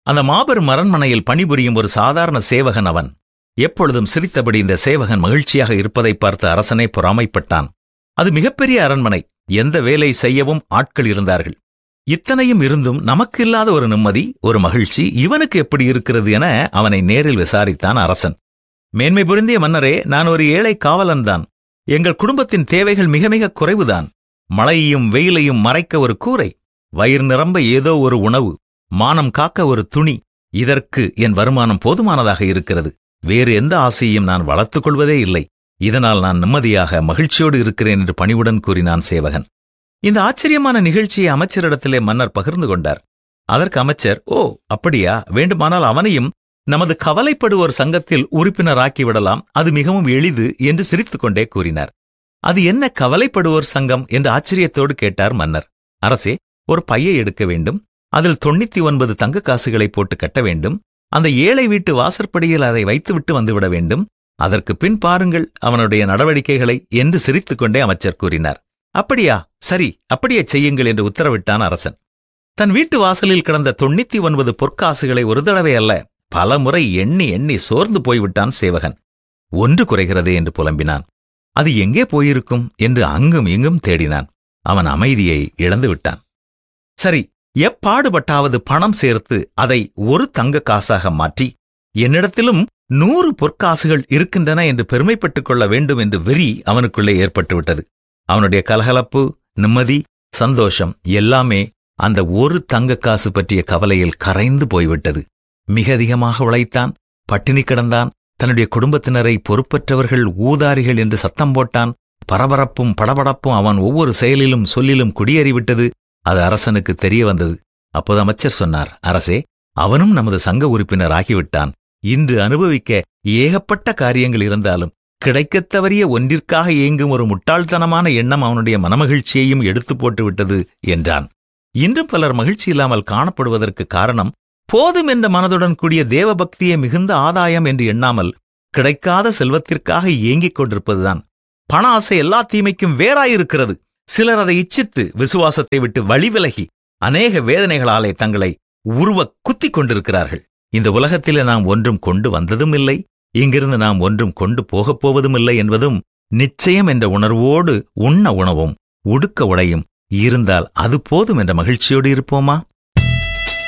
அந்த மாபெரும் அரண்மனையில் பணிபுரியும் ஒரு சாதாரண சேவகன் அவன் எப்பொழுதும் சிரித்தபடி இந்த சேவகன் மகிழ்ச்சியாக இருப்பதை பார்த்து அரசனே பொறாமைப்பட்டான் அது மிகப்பெரிய அரண்மனை எந்த வேலை செய்யவும் ஆட்கள் இருந்தார்கள் இத்தனையும் இருந்தும் நமக்கு இல்லாத ஒரு நிம்மதி ஒரு மகிழ்ச்சி இவனுக்கு எப்படி இருக்கிறது என அவனை நேரில் விசாரித்தான் அரசன் மேன்மை புரிந்திய மன்னரே நான் ஒரு ஏழை காவலன்தான் எங்கள் குடும்பத்தின் தேவைகள் மிக மிக குறைவுதான் மழையையும் வெயிலையும் மறைக்க ஒரு கூரை வயிறு நிரம்ப ஏதோ ஒரு உணவு மானம் காக்க ஒரு துணி இதற்கு என் வருமானம் போதுமானதாக இருக்கிறது வேறு எந்த ஆசையையும் நான் வளர்த்துக் கொள்வதே இல்லை இதனால் நான் நிம்மதியாக மகிழ்ச்சியோடு இருக்கிறேன் என்று பணிவுடன் கூறினான் சேவகன் இந்த ஆச்சரியமான நிகழ்ச்சியை அமைச்சரிடத்திலே மன்னர் பகிர்ந்து கொண்டார் அதற்கு அமைச்சர் ஓ அப்படியா வேண்டுமானால் அவனையும் நமது கவலைப்படுவோர் சங்கத்தில் உறுப்பினராக்கி விடலாம் அது மிகவும் எளிது என்று சிரித்துக்கொண்டே கூறினார் அது என்ன கவலைப்படுவோர் சங்கம் என்று ஆச்சரியத்தோடு கேட்டார் மன்னர் அரசே ஒரு பையை எடுக்க வேண்டும் அதில் தொண்ணூத்தி ஒன்பது தங்க காசுகளை போட்டு கட்ட வேண்டும் அந்த ஏழை வீட்டு வாசற்படியில் அதை வைத்துவிட்டு வந்துவிட வேண்டும் அதற்கு பின் பாருங்கள் அவனுடைய நடவடிக்கைகளை என்று சிரித்துக்கொண்டே அமைச்சர் கூறினார் அப்படியா சரி அப்படியே செய்யுங்கள் என்று உத்தரவிட்டான் அரசன் தன் வீட்டு வாசலில் கிடந்த தொண்ணூத்தி ஒன்பது பொற்காசுகளை ஒரு தடவை அல்ல பல முறை எண்ணி எண்ணி சோர்ந்து போய்விட்டான் சேவகன் ஒன்று குறைகிறதே என்று புலம்பினான் அது எங்கே போயிருக்கும் என்று அங்கும் இங்கும் தேடினான் அவன் அமைதியை இழந்து விட்டான் சரி எப்பாடுபட்டாவது பணம் சேர்த்து அதை ஒரு தங்க காசாக மாற்றி என்னிடத்திலும் நூறு பொற்காசுகள் இருக்கின்றன என்று பெருமைப்பட்டுக் கொள்ள வேண்டும் என்று வெறி அவனுக்குள்ளே ஏற்பட்டுவிட்டது அவனுடைய கலகலப்பு நிம்மதி சந்தோஷம் எல்லாமே அந்த ஒரு தங்க காசு பற்றிய கவலையில் கரைந்து போய்விட்டது மிக அதிகமாக உழைத்தான் பட்டினி கிடந்தான் தன்னுடைய குடும்பத்தினரை பொறுப்பற்றவர்கள் ஊதாரிகள் என்று சத்தம் போட்டான் பரபரப்பும் படபடப்பும் அவன் ஒவ்வொரு செயலிலும் சொல்லிலும் குடியேறிவிட்டது அது அரசனுக்கு தெரிய வந்தது அப்போது அமைச்சர் சொன்னார் அரசே அவனும் நமது சங்க உறுப்பினர் ஆகிவிட்டான் இன்று அனுபவிக்க ஏகப்பட்ட காரியங்கள் இருந்தாலும் கிடைக்கத் தவறிய ஒன்றிற்காக ஏங்கும் ஒரு முட்டாள்தனமான எண்ணம் அவனுடைய மனமகிழ்ச்சியையும் எடுத்து போட்டுவிட்டது என்றான் இன்றும் பலர் மகிழ்ச்சி இல்லாமல் காணப்படுவதற்கு காரணம் போதும் என்ற மனதுடன் கூடிய தேவபக்தியே மிகுந்த ஆதாயம் என்று எண்ணாமல் கிடைக்காத செல்வத்திற்காக ஏங்கிக் கொண்டிருப்பதுதான் பண ஆசை எல்லா தீமைக்கும் வேறாயிருக்கிறது சிலர் அதை இச்சித்து விசுவாசத்தை விட்டு வழிவிலகி அநேக வேதனைகளாலே தங்களை உருவ குத்திக் கொண்டிருக்கிறார்கள் இந்த உலகத்திலே நாம் ஒன்றும் கொண்டு வந்ததும் இல்லை இங்கிருந்து நாம் ஒன்றும் கொண்டு போகப் போவதும் இல்லை என்பதும் நிச்சயம் என்ற உணர்வோடு உண்ண உணவும் உடுக்க உடையும் இருந்தால் அது போதும் என்ற மகிழ்ச்சியோடு இருப்போமா